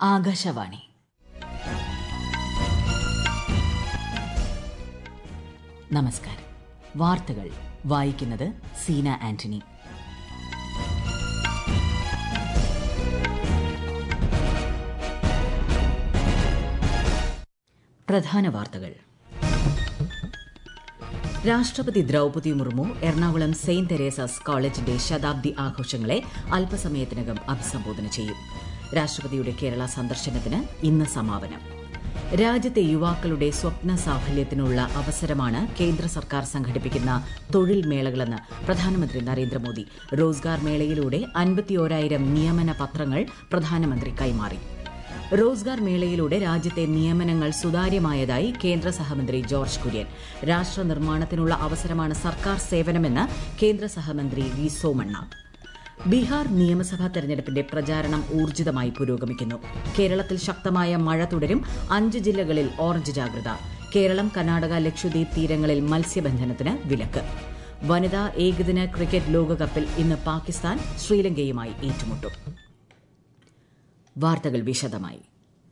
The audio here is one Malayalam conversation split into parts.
ആകാശവാണി നമസ്കാരം വാർത്തകൾ വായിക്കുന്നത് സീന ആന്റണി പ്രധാന വാർത്തകൾ രാഷ്ട്രപതി ദ്രൌപതി മുർമു എറണാകുളം സെയിന്റ് തെരേസാസ് കോളേജിന്റെ ശതാബ്ദി ആഘോഷങ്ങളെ അല്പസമയത്തിനകം അഭിസംബോധന ചെയ്യും രാഷ്ട്രപതിയുടെ കേരള സന്ദർശനത്തിന് ഇന്ന് സമാപനം രാജ്യത്തെ യുവാക്കളുടെ സ്വപ്ന സാഫല്യത്തിനുള്ള അവസരമാണ് കേന്ദ്ര സർക്കാർ സംഘടിപ്പിക്കുന്ന തൊഴിൽ മേളകളെന്ന് പ്രധാനമന്ത്രി നരേന്ദ്രമോദി റോസ്ഗാർ മേളയിലൂടെ അൻപത്തിയോരായിരം നിയമന പത്രങ്ങൾ പ്രധാനമന്ത്രി കൈമാറി റോസ്ഗാർ മേളയിലൂടെ രാജ്യത്തെ നിയമനങ്ങൾ സുതാര്യമായതായി കേന്ദ്ര സഹമന്ത്രി ജോർജ് കുര്യൻ രാഷ്ട്ര നിർമ്മാണത്തിനുള്ള അവസരമാണ് സർക്കാർ സേവനമെന്ന് കേന്ദ്ര സഹമന്ത്രി വി സോമണ്ണ ബീഹാർ നിയമസഭാ തെരഞ്ഞെടുപ്പിന്റെ പ്രചാരണം ഊർജിതമായി പുരോഗമിക്കുന്നു കേരളത്തിൽ ശക്തമായ മഴ തുടരും അഞ്ച് ജില്ലകളിൽ ഓറഞ്ച് ജാഗ്രത കേരളം കർണാടക ലക്ഷദ്വീപ് തീരങ്ങളിൽ മത്സ്യബന്ധനത്തിന് വിലക്ക് വനിതാ ഏകദിന ക്രിക്കറ്റ് ലോകകപ്പിൽ ഇന്ന് പാകിസ്ഥാൻ ശ്രീലങ്കയുമായി ഏറ്റുമുട്ടും വാർത്തകൾ വിശദമായി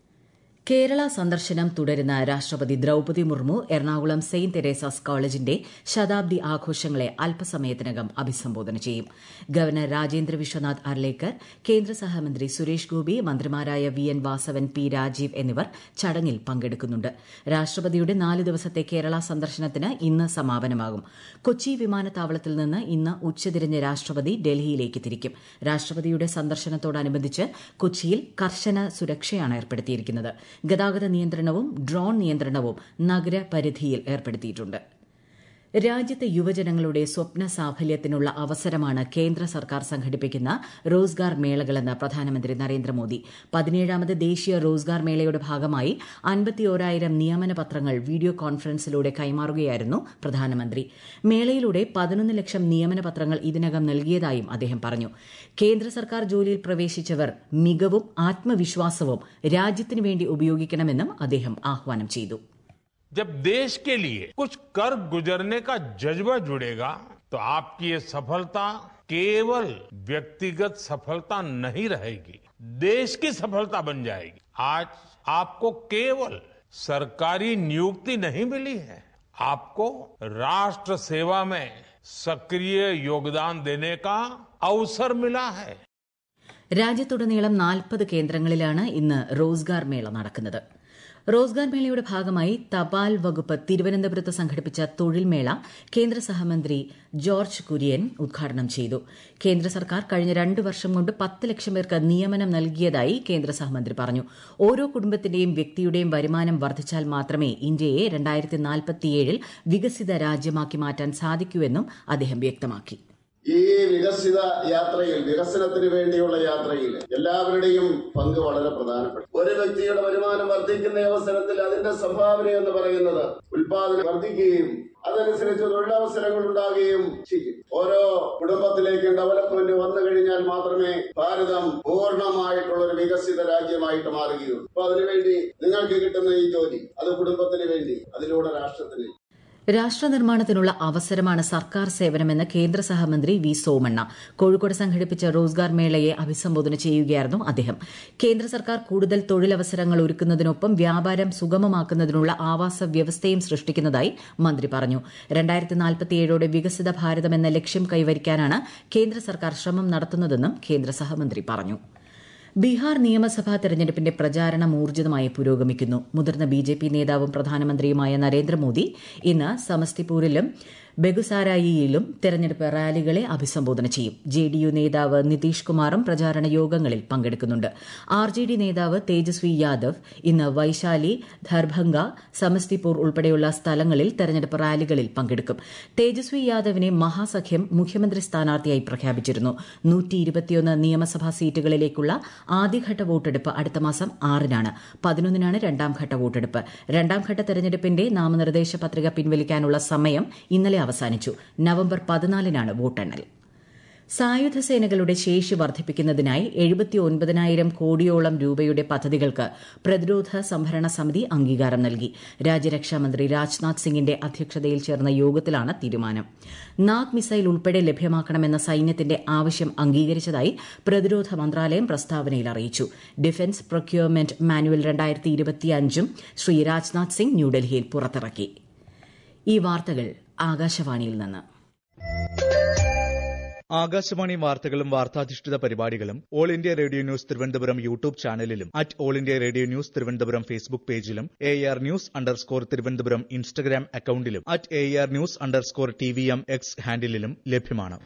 കേരള സന്ദർശനം തുടരുന്ന രാഷ്ട്രപതി ദ്രൌപതി മുർമു എറണാകുളം സെയിന്റ് തെരേസാസ് കോളേജിന്റെ ശതാബ്ദി ആഘോഷങ്ങളെ അല്പസമയത്തിനകം അഭിസംബോധന ചെയ്യും ഗവർണർ രാജേന്ദ്ര വിശ്വനാഥ് അർലേക്കർ കേന്ദ്ര സഹമന്ത്രി സുരേഷ് ഗോപി മന്ത്രിമാരായ V N Vasavan P Rajeev എന്നിവർ ചടങ്ങിൽ പങ്കെടുക്കുന്നുണ്ട് രാഷ്ട്രപതിയുടെ നാല് ദിവസത്തെ കേരള സന്ദർശനത്തിന് ഇന്ന് സമാപനമാകും കൊച്ചി വിമാനത്താവളത്തിൽ നിന്ന് ഇന്ന് ഉച്ചതിരിഞ്ഞ് രാഷ്ട്രപതി ഡൽഹിയിലേക്ക് തിരിക്കും രാഷ്ട്രപതിയുടെ സന്ദർശനത്തോടനുബന്ധിച്ച് കൊച്ചിയിൽ കർശന സുരക്ഷയാണ് ഏർപ്പെടുത്തിയിരിക്കുന്നത് ഗതാഗത നിയന്ത്രണവും ഡ്രോൺ നിയന്ത്രണവും നഗരപരിധിയിൽ ഏർപ്പെടുത്തിയിട്ടുണ്ട് രാജ്യത്തെ യുവജനങ്ങളുടെ സ്വപ്ന സാഫല്യത്തിനുള്ള അവസരമാണ് കേന്ദ്ര സർക്കാർ സംഘടിപ്പിക്കുന്ന റോസ്ഗാർ മേളകളെന്ന് പ്രധാനമന്ത്രി നരേന്ദ്രമോദി പതിനേഴാമത് ദേശീയ റോസ്ഗാർ മേളയുടെ ഭാഗമായി അൻപത്തിയോരായിരം നിയമന പത്രങ്ങൾ വീഡിയോ കോൺഫറൻസിലൂടെ കൈമാറുകയായിരുന്നു പ്രധാനമന്ത്രി മേളയിലൂടെ പതിനൊന്ന് ലക്ഷം നിയമന പത്രങ്ങൾ ഇതിനകം നൽകിയതായും അദ്ദേഹം പറഞ്ഞു കേന്ദ്ര സർക്കാർ ജോലിയിൽ പ്രവേശിച്ചവർ മികവും ആത്മവിശ്വാസവും രാജ്യത്തിനു വേണ്ടി ഉപയോഗിക്കണമെന്നും അദ്ദേഹം ആഹ്വാനം ചെയ്തു जब देश के लिए कुछ कर गुजरने का जज्बा जुड़ेगा तो आपकी ये सफलता केवल व्यक्तिगत सफलता नहीं रहेगी देश की सफलता बन जाएगी आज आपको केवल सरकारी नियुक्ति नहीं मिली है आपको राष्ट्र सेवा में सक्रिय योगदान देने का अवसर मिला है രാജ്യത്തുടനീളം നാൽപ്പത് കേന്ദ്രങ്ങളിലാണ് ഇന്ന് റോസ്ഗാർ മേള നടക്കുന്നത് റോസ്ഗാർ മേളയുടെ ഭാഗമായി തപാൽ വകുപ്പ് തിരുവനന്തപുരത്ത് സംഘടിപ്പിച്ച തൊഴിൽ മേള കേന്ദ്ര സഹമന്ത്രി ജോർജ് കുര്യൻ ഉദ്ഘാടനം ചെയ്തു കേന്ദ്ര സർക്കാർ കഴിഞ്ഞ രണ്ടു വർഷം കൊണ്ട് പത്ത് ലക്ഷം പേർക്ക് നിയമനം നൽകിയതായി കേന്ദ്ര സഹമന്ത്രി പറഞ്ഞു ഓരോ കുടുംബത്തിന്റെയും വ്യക്തിയുടെയും വരുമാനം വർദ്ധിച്ചാൽ മാത്രമേ ഇന്ത്യയെ രണ്ടായിരത്തി നാൽപ്പത്തിയേഴിൽ വികസിത രാജ്യമാക്കി മാറ്റാൻ സാധിക്കൂ എന്നും അദ്ദേഹം വ്യക്തമാക്കി ഈ വികസിത യാത്രയിൽ വികസനത്തിന് വേണ്ടിയുള്ള യാത്രയിൽ എല്ലാവരുടെയും പങ്ക് വളരെ പ്രധാനപ്പെട്ടു ഒരു വ്യക്തിയുടെ വരുമാനം വർദ്ധിക്കുന്ന അവസരത്തിൽ അതിന്റെ സംഭാവന എന്ന് പറയുന്നത് ഉൽപാദനം വർദ്ധിക്കുകയും അതനുസരിച്ച് തൊഴിലവസരങ്ങൾ ഉണ്ടാകുകയും ചെയ്യും ഓരോ കുടുംബത്തിലേക്കും ഡെവലപ്മെന്റ് വന്നു കഴിഞ്ഞാൽ മാത്രമേ ഭാരതം പൂർണ്ണമായിട്ടുള്ള ഒരു വികസിത രാജ്യമായിട്ട് മാറുകയുള്ളൂ അപ്പൊ അതിനുവേണ്ടി നിങ്ങൾക്ക് കിട്ടുന്ന ഈ ജോലി അത് കുടുംബത്തിന് വേണ്ടി അതിലൂടെ രാഷ്ട്രത്തിന് രാഷ്ട്ര നിർമ്മാണത്തിനുള്ള അവസരമാണ് സർക്കാർ സേവനമെന്ന് കേന്ദ്ര സഹമന്ത്രി വി സോമണ്ണ കോഴിക്കോട് സംഘടിപ്പിച്ച റോസ്ഗാർ മേളയെ അഭിസംബോധന ചെയ്യുകയായിരുന്നു അദ്ദേഹം കേന്ദ്ര സർക്കാർ കൂടുതൽ തൊഴിലവസരങ്ങൾ ഒരുക്കുന്നതിനൊപ്പം വ്യാപാരം സുഗമമാക്കുന്നതിനുള്ള ആവാസ വ്യവസ്ഥയും സൃഷ്ടിക്കുന്നതായി മന്ത്രി പറഞ്ഞു രണ്ടായിരത്തി നാൽപ്പത്തിയേഴോടെ വികസിത ഭാരതം എന്ന ലക്ഷ്യം കൈവരിക്കാനാണ് കേന്ദ്ര സർക്കാർ ശ്രമം നടത്തുന്നതെന്നും കേന്ദ്ര സഹമന്ത്രി പറഞ്ഞു ബീഹാർ നിയമസഭാ തെരഞ്ഞെടുപ്പിന്റെ പ്രചാരണം ഊർജിതമായി പുരോഗമിക്കുന്നു മുതിർന്ന ബി ജെ പി നേതാവും പ്രധാനമന്ത്രിയുമായ നരേന്ദ്രമോദി ഇന്ന് സമസ്തിപൂരിലും ബെഗുസാരായിയിലും തെരഞ്ഞെടുപ്പ് റാലികളെ അഭിസംബോധന ചെയ്യും ജെ ഡി യു നേതാവ് നിതീഷ് കുമാറും പ്രചാരണ യോഗങ്ങളിൽ പങ്കെടുക്കുന്നുണ്ട് ആർ ജെ ഡി നേതാവ് തേജസ്വി യാദവ് ഇന്ന് വൈശാലി ധർഭംഗ സമസ്തിപൂർ ഉൾപ്പെടെയുള്ള സ്ഥലങ്ങളിൽ തെരഞ്ഞെടുപ്പ് റാലികളിൽ പങ്കെടുക്കും തേജസ്വി യാദവിനെ മഹാസഖ്യം മുഖ്യമന്ത്രി സ്ഥാനാർത്ഥിയായി പ്രഖ്യാപിച്ചിരുന്നു നിയമസഭാ സീറ്റുകളിലേക്കുള്ള ആദ്യഘട്ട വോട്ടെടുപ്പ് അടുത്ത മാസം ആറിനാണ് പതിനൊന്നിനാണ് രണ്ടാംഘട്ട വോട്ടെടുപ്പ് രണ്ടാംഘട്ട തെരഞ്ഞെടുപ്പിന്റെ നാമനിർദ്ദേശ പത്രിക പിൻവലിക്കാനുള്ള സമയം ഇന്നലെ അവസാനിച്ചു നവംബർ പതിനാലിനാണ് വോട്ടെണ്ണൽ സായുധ സേനകളുടെ ശേഷി വർദ്ധിപ്പിക്കുന്നതിനായി എഴുപത്തി ഒൻപതിനായിരം കോടിയോളം രൂപയുടെ പദ്ധതികൾക്ക് പ്രതിരോധ സംഭരണ സമിതി അംഗീകാരം നൽകി രാജ്യരക്ഷാമന്ത്രി രാജ്നാഥ് സിംഗിന്റെ അധ്യക്ഷതയിൽ ചേർന്ന യോഗത്തിലാണ് തീരുമാനം നാഗ് മിസൈൽ ഉൾപ്പെടെ ലഭ്യമാക്കണമെന്ന സൈന്യത്തിന്റെ ആവശ്യം അംഗീകരിച്ചതായി പ്രതിരോധ മന്ത്രാലയം പ്രസ്താവനയിൽ അറിയിച്ചു ഡിഫൻസ് പ്രൊക്യൂർമെന്റ് മാനുവൽ രണ്ടായിരത്തി ഇരുപത്തിയഞ്ചും ശ്രീ രാജ്നാഥ് സിംഗ് ന്യൂഡൽഹിയിൽ പുറത്തിറക്കി ഈ വാർത്തകൾ ആകാശവാണിയിൽ നിന്ന് ആകാശവാണി വാർത്തകളും വാർത്താധിഷ്ഠിത പരിപാടികളും all India radio news Thiruvananthapuram YouTube ചാനലിലും at all India radio news Thiruvananthapuram Facebook പേജിലും A R news underscore Thiruvananthapuram Instagram അക്കൌണ്ടിലും at A R news underscore T V M X ഹാൻഡിലും ലഭ്യമാണ്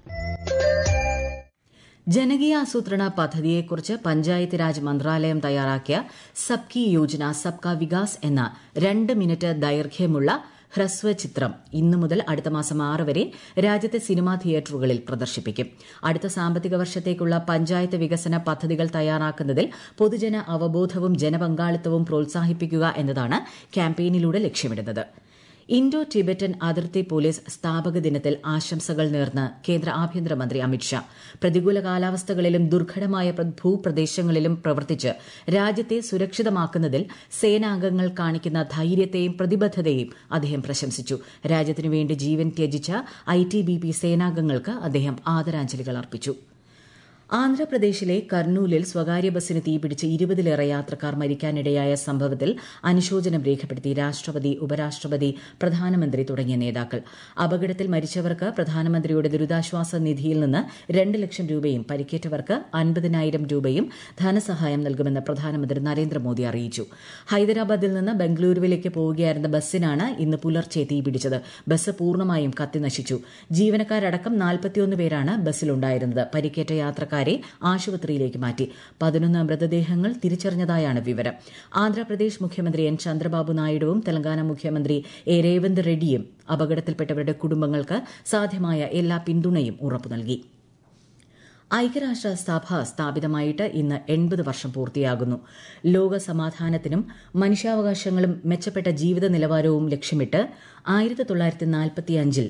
ജനകീയ ആസൂത്രണ പദ്ധതിയെക്കുറിച്ച് പഞ്ചായത്ത് രാജ് മന്ത്രാലയം തയ്യാറാക്കിയ സബ്കി യോജന സബ്കാ വികാസ് എന്ന രണ്ട് മിനിറ്റ് ദൈർഘ്യമുള്ള ഹ്രസ്വ ചിത്രം ഇന്നു മുതൽ അടുത്ത മാസം ആറ് വരെ രാജ്യത്തെ സിനിമാ തിയേറ്ററുകളിൽ പ്രദർശിപ്പിക്കും അടുത്ത സാമ്പത്തിക വർഷത്തേക്കുള്ള പഞ്ചായത്ത് വികസന പദ്ധതികൾ തയ്യാറാക്കുന്നതിൽ പൊതുജന അവബോധവും ജനപങ്കാളിത്തവും പ്രോത്സാഹിപ്പിക്കുക എന്നതാണ് ക്യാമ്പയിനിലൂടെ ലക്ഷ്യമിടുന്നത് ഇൻഡോ ടിബറ്റൻ അതിർത്തി പോലീസ് സ്ഥാപക ദിനത്തിൽ ആശംസകൾ നേർന്ന് കേന്ദ്ര ആഭ്യന്തരമന്ത്രി അമിത്ഷാ പ്രതികൂല കാലാവസ്ഥകളിലും ദുർഘടമായ ഭൂപ്രദേശങ്ങളിലും പ്രവർത്തിച്ച് രാജ്യത്തെ സുരക്ഷിതമാക്കുന്നതിൽ സേനാംഗങ്ങൾ കാണിക്കുന്ന ധൈര്യത്തെയും പ്രതിബദ്ധതയെയും അദ്ദേഹം പ്രശംസിച്ചു രാജ്യത്തിനു വേണ്ടി ജീവൻ ത്യജിച്ച ഐ ടി ബി പി സേനാംഗങ്ങൾക്ക് അദ്ദേഹം ആദരാഞ്ജലികൾ അർപ്പിച്ചു ആന്ധ്രാപ്രദേശിലെ കർണൂലിൽ സ്വകാര്യ ബസ്സിന് തീപിടിച്ച് ഇരുപതിലേറെ യാത്രക്കാർ മരിക്കാനിടയായ സംഭവത്തിൽ അനുശോചനം രേഖപ്പെടുത്തി രാഷ്ട്രപതി ഉപരാഷ്ട്രപതി പ്രധാനമന്ത്രി തുടങ്ങിയ നേതാക്കൾ അപകടത്തിൽ മരിച്ചവർക്ക് പ്രധാനമന്ത്രിയുടെ ദുരിതാശ്വാസ നിധിയിൽ നിന്ന് രണ്ട് ലക്ഷം രൂപയും പരിക്കേറ്റവർക്ക് അൻപതിനായിരം രൂപയും ധനസഹായം നൽകുമെന്ന് പ്രധാനമന്ത്രി നരേന്ദ്രമോദി അറിയിച്ചു ഹൈദരാബാദിൽ നിന്ന് ബംഗളൂരുവിലേക്ക് പോവുകയായിരുന്ന ബസ്സിനാണ് ഇന്ന് പുലർച്ചെ തീപിടിച്ചത് ബസ് പൂർണ്ണമായും കത്തിനശിച്ചു ജീവനക്കാരടക്കം നാൽപ്പത്തിയൊന്ന് പേരാണ് ബസ്സിലുണ്ടായിരുന്നത് പരിക്കേറ്റ യാത്രക്കാരെ ആശുപത്രിയിലേക്ക് മാറ്റി പതിനൊന്ന് മൃതദേഹങ്ങൾ തിരിച്ചറിഞ്ഞതായാണ് വിവരം ആന്ധ്രാപ്രദേശ് മുഖ്യമന്ത്രി എൻ ചന്ദ്രബാബു നായിഡുവും തെലങ്കാന മുഖ്യമന്ത്രി എ രേവന്ത് റെഡ്ഡിയും അപകടത്തിൽപ്പെട്ടവരുടെ കുടുംബങ്ങൾക്ക് സാധ്യമായ എല്ലാ പിന്തുണയും ഉറപ്പു നൽകി ഐക്യരാഷ്ട്ര സഭ സ്ഥാപിതമായിട്ട് ഇന്ന് എൺപത് വർഷം പൂർത്തിയാകുന്നു ലോക സമാധാനത്തിനും മനുഷ്യാവകാശങ്ങളും മെച്ചപ്പെട്ട ജീവിത നിലവാരവും ലക്ഷ്യമിട്ട് ആയിരത്തി തൊള്ളായിരത്തി നാൽപ്പത്തിയഞ്ചിൽ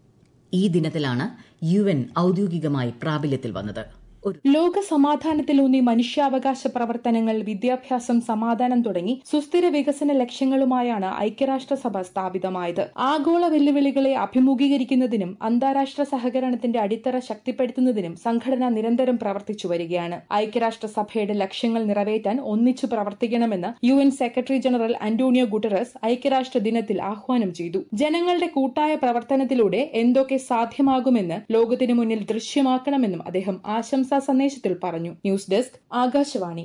ഈ ദിനത്തിലാണ് യു എൻ ഔദ്യോഗികമായി പ്രാബല്യത്തിൽ വന്നത് ലോക സമാധാനത്തിലൂന്നി മനുഷ്യാവകാശ പ്രവർത്തനങ്ങൾ വിദ്യാഭ്യാസം സമാധാനം തുടങ്ങി സുസ്ഥിര വികസന ലക്ഷ്യങ്ങളുമായാണ് ഐക്യരാഷ്ട്രസഭ സ്ഥാപിതമായത് ആഗോള വെല്ലുവിളികളെ അഭിമുഖീകരിക്കുന്നതിനും അന്താരാഷ്ട്ര സഹകരണത്തിന്റെ അടിത്തറ ശക്തിപ്പെടുത്തുന്നതിനും സംഘടന നിരന്തരം പ്രവർത്തിച്ചു വരികയാണ് ഐക്യരാഷ്ട്രസഭയുടെ ലക്ഷ്യങ്ങൾ നിറവേറ്റാൻ ഒന്നിച്ചു പ്രവർത്തിക്കണമെന്ന് U N secretary general Antonio Guterres ഐക്യരാഷ്ട്ര ദിനത്തിൽ ആഹ്വാനം ചെയ്തു ജനങ്ങളുടെ കൂട്ടായ പ്രവർത്തനത്തിലൂടെ എന്തൊക്കെ സാധ്യമാകുമെന്ന് ലോകത്തിനു മുന്നിൽ ദൃശ്യമാക്കണമെന്നും അദ്ദേഹം ആശംസാ സന്ദേശത്തിൽ പറഞ്ഞു ന്യൂസ് ഡെസ്ക് ആകാശവാണി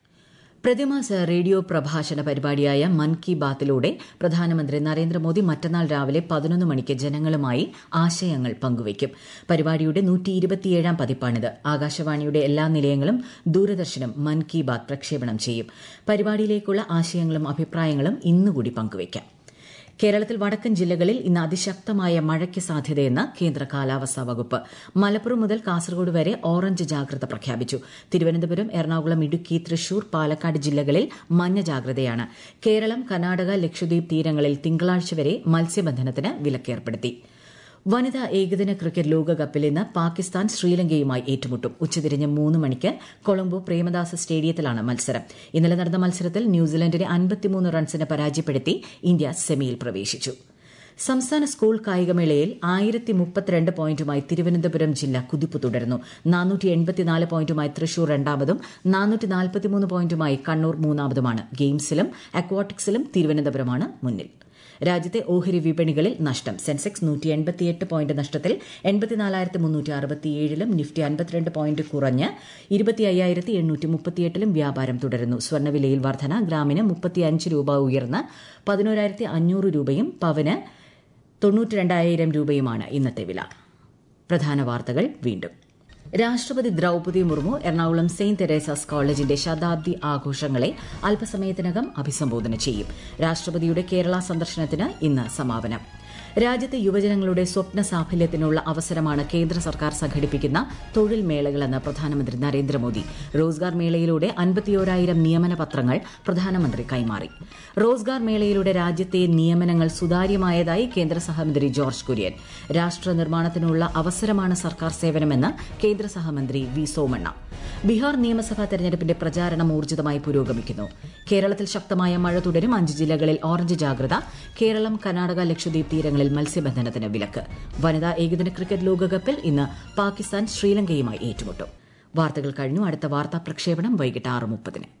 പ്രതിമാസ റേഡിയോ പ്രഭാഷണ പരിപാടിയായ മൻ കി ബാത്തിലൂടെ പ്രധാനമന്ത്രി നരേന്ദ്രമോദി മറ്റന്നാൾ രാവിലെ പതിനൊന്ന് മണിക്ക് ജനങ്ങളുമായി ആശയങ്ങൾ പങ്കുവയ്ക്കും പരിപാടിയുടെ നൂറ്റി ഇരുപത്തിയേഴാം പതിപ്പാണിത് ആകാശവാണിയുടെ എല്ലാ നിലയങ്ങളും ദൂരദർശനും മൻ കി ബാത് പ്രക്ഷേപണം ചെയ്യും പരിപാടിയിലേക്കുള്ള ആശയങ്ങളും അഭിപ്രായങ്ങളും ഇന്നുകൂടി പങ്കുവയ്ക്കാം കേരളത്തിൽ വടക്കൻ ജില്ലകളിൽ ഇന്ന് അതിശക്തമായ മഴയ്ക്ക് സാധ്യതയെന്ന് കേന്ദ്ര കാലാവസ്ഥാ വകുപ്പ് മലപ്പുറം മുതൽ കാസർഗോഡ് വരെ ഓറഞ്ച് ജാഗ്രത പ്രഖ്യാപിച്ചു തിരുവനന്തപുരം എറണാകുളം ഇടുക്കി തൃശൂർ പാലക്കാട് ജില്ലകളിൽ മഞ്ഞ ജാഗ്രതയാണ് കേരളം കർണാടക ലക്ഷദ്വീപ് തീരങ്ങളിൽ തിങ്കളാഴ്ച വരെ മത്സ്യബന്ധനത്തിന് വിലക്കേർപ്പെടുത്തി വനിതാ ഏകദിന ക്രിക്കറ്റ് ലോകകപ്പിൽ ഇന്ന് പാകിസ്ഥാൻ ശ്രീലങ്കയുമായി ഏറ്റുമുട്ടും ഉച്ചതിരിഞ്ഞ് മൂന്ന് മണിക്ക് കൊളംബോ പ്രേമദാസ സ്റ്റേഡിയത്തിലാണ് മത്സരം ഇന്നലെ നടന്ന മത്സരത്തിൽ ന്യൂസിലൻഡിനെ അൻപത്തിമൂന്ന് റൺസിന് പരാജയപ്പെടുത്തി ഇന്ത്യ സെമിയിൽ പ്രവേശിച്ചു സംസ്ഥാന സ്കൂൾ കായികമേളയിൽ ആയിരത്തി മുപ്പത്തിരണ്ട് പോയിന്റുമായി തിരുവനന്തപുരം ജില്ല കുതിപ്പ് തുടരുന്നു നാനൂറ്റി എൺപത്തിനാല് പോയിന്റുമായി തൃശൂർ രണ്ടാമതും നാനൂറ്റി നാൽപ്പത്തിമൂന്ന് പോയിന്റുമായി കണ്ണൂർ മൂന്നാമതുമാണ് ഗെയിംസിലും അക്വാട്ടിക്സിലും തിരുവനന്തപുരമാണ് മുന്നിൽ രാജ്യത്തെ ഓഹരി വിപണികളിൽ നഷ്ടം സെൻസെക്സ് നൂറ്റി എൺപത്തിയെട്ട് പോയിന്റ് നഷ്ടത്തിൽ എൺപത്തിനാലായിരത്തി മുന്നൂറ്റി അറുപത്തിയേഴിലും നിഫ്റ്റി അൻപത്തിരണ്ട് പോയിന്റ് കുറഞ്ഞ് ഇരുപത്തി അയ്യായിരത്തി എണ്ണൂറ്റി മുപ്പത്തിയെട്ടിലും വ്യാപാരം തുടരുന്നു സ്വർണ്ണവിലയിൽ വർധന ഗ്രാമിന് മുപ്പത്തിയഞ്ച് രൂപ ഉയർന്ന് പതിനോരായിരത്തി അഞ്ഞൂറ് രൂപയും പവന് തൊണ്ണൂറ്റി രണ്ടായിരം രൂപയുമാണ് ഇന്നത്തെ വില പ്രധാന വാർത്തകൾ വീണ്ടും രാഷ്ട്രപതി ദ്രൌപതി മുർമു എറണാകുളം സെയിന്റ് തെരേസാസ് കോളേജിന്റെ ശതാബ്ദി ആഘോഷങ്ങളെ അല്പസമയത്തിനകം അഭിസംബോധന ചെയ്യും രാഷ്ട്രപതിയുടെ കേരള സന്ദർശനത്തിന് ഇന്ന് സമാപനം രാജ്യത്തെ യുവജനങ്ങളുടെ സ്വപ്ന സാഫല്യത്തിനുള്ള അവസരമാണ് കേന്ദ്ര സർക്കാർ സംഘടിപ്പിക്കുന്ന തൊഴിൽ മേളകളെന്ന് പ്രധാനമന്ത്രി നരേന്ദ്രമോദി റോസ്ഗാർ മേളയിലൂടെ അൻപത്തിയോരായിരം നിയമന പത്രങ്ങൾ പ്രധാനമന്ത്രി കൈമാറി റോസ്ഗാർ മേളയിലൂടെ രാജ്യത്തെ നിയമനങ്ങൾ സുതാര്യമായതായി കേന്ദ്ര സഹമന്ത്രി ജോർജ് കുര്യൻ രാഷ്ട്ര നിർമ്മാണത്തിനുള്ള അവസരമാണ് സർക്കാർ സേവനമെന്ന് കേന്ദ്ര സഹമന്ത്രി വി സോമണ്ണ ബീഹാർ നിയമസഭാ തെരഞ്ഞെടുപ്പിന്റെ പ്രചാരണം ഊർജിതമായി പുരോഗമിക്കുന്നു കേരളത്തിൽ ശക്തമായ മഴ തുടരും അഞ്ച് ജില്ലകളിൽ ഓറഞ്ച് ജാഗ്രത കേരളം കർണാടക ലക്ഷദ്വീപ് തീരങ്ങളിൽ മത്സ്യബന്ധനത്തിന് വിലക്ക് വനിതാ ഏകദിന ക്രിക്കറ്റ് ലോകകപ്പിൽ ഇന്ന് പാകിസ്ഥാൻ ശ്രീലങ്കയുമായി ഏറ്റുമുട്ടും വാർത്തകൾ കഴിഞ്ഞു അടുത്ത വാർത്താ പ്രക്ഷേപണം വൈകിട്ട് ആറ് മുപ്പതിന്